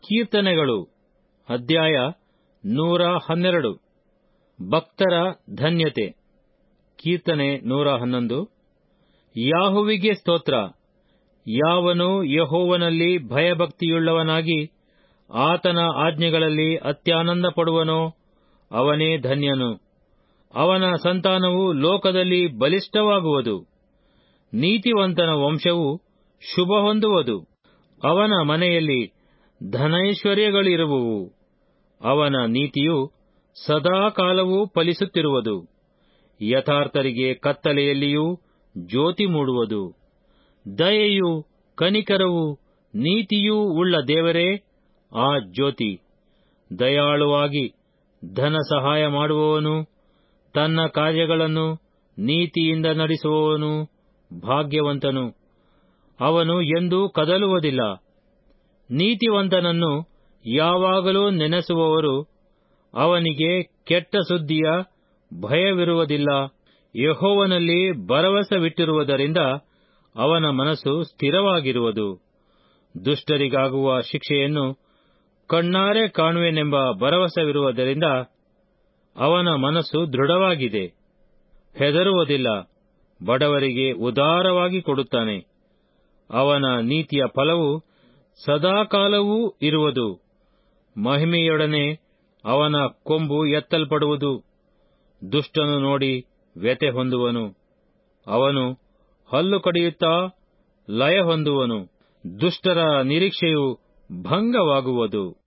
ಕೀರ್ತನೆಗಳು ಅಧ್ಯಾಯ ನೂರ ಹನ್ನೆರಡು ಭಕ್ತರ ಧನ್ಯತೆ ಕೀರ್ತನೆ ನೂರ ಹನ್ನೊಂದು ಯಾಹುವಿಗೆ ಸ್ತೋತ್ರ ಯಾವನು ಯಹೋವನಲ್ಲಿ ಭಯಭಕ್ತಿಯುಳ್ಳವನಾಗಿ ಆತನ ಆಜ್ಞೆಗಳಲ್ಲಿ ಅತ್ಯಾನಂದ ಪಡುವನೋ ಅವನೇ ಧನ್ಯನು ಅವನ ಸಂತಾನವು ಲೋಕದಲ್ಲಿ ಬಲಿಷ್ಠವಾಗುವುದು ನೀತಿವಂತನ ವಂಶವು ಶುಭ ಹೊಂದುವುದು ಅವನ ಮನೆಯಲ್ಲಿ ಧನೈಶ್ವರ್ಯಗಳಿರುವುವು ಅವನ ನೀತಿಯು ಸದಾಕಾಲವೂ ಫಲಿಸುತ್ತಿರುವುದು ಯಥಾರ್ಥರಿಗೆ ಕತ್ತಲೆಯಲ್ಲಿಯೂ ಜ್ಯೋತಿ ಮೂಡುವುದು ದಯೆಯೂ ಕನಿಕರವೂ ನೀತಿಯೂ ಉಳ್ಳ ದೇವರೇ ಆ ಜ್ಯೋತಿ ದಯಾಳುವಾಗಿ ಧನ ಸಹಾಯ ಮಾಡುವವನು ತನ್ನ ಕಾರ್ಯಗಳನ್ನು ನೀತಿಯಿಂದ ನಡೆಸುವವನು ಭಾಗ್ಯವಂತನು ಅವನು ಎಂದೂ ಕದಲುವುದಿಲ್ಲ ನೀತಿವಂತನನ್ನು ಯಾವಾಗಲೂ ನೆನೆಸುವವರು ಅವನಿಗೆ ಕೆಟ್ಟ ಸುದ್ದಿಯ ಭಯವಿರುವುದಿಲ್ಲ ಯಹೋವನಲ್ಲಿ ಭರವಸವಿಟ್ಟಿರುವುದರಿಂದ ಅವನ ಮನಸ್ಸು ಸ್ಥಿರವಾಗಿರುವುದು ದುಷ್ಟರಿಗಾಗುವ ಶಿಕ್ಷೆಯನ್ನು ಕಣ್ಣಾರೆ ಕಾಣುವೆನೆಂಬ ಭರವಸವಿರುವುದರಿಂದ ಅವನ ಮನಸ್ಸು ದೃಢವಾಗಿದೆ ಹೆದರುವುದಿಲ್ಲ ಬಡವರಿಗೆ ಉದಾರವಾಗಿ ಕೊಡುತ್ತಾನೆ ಅವನ ನೀತಿಯ ಫಲವು ಸದಾಕಾಲವೂ ಇರುವುದು ಮಹಿಮೆಯೊಡನೆ ಅವನ ಕೊಂಬು ಎತ್ತಲ್ಪಡುವುದು ದುಷ್ಟನು ನೋಡಿ ವ್ಯತೆ ಹೊಂದುವನು ಅವನು ಹಲ್ಲು ಕಡಿಯುತ್ತಾ ಲಯ ಹೊಂದುವನು ದುಷ್ಟರ ನಿರೀಕ್ಷೆಯು ಭಂಗವಾಗುವುದು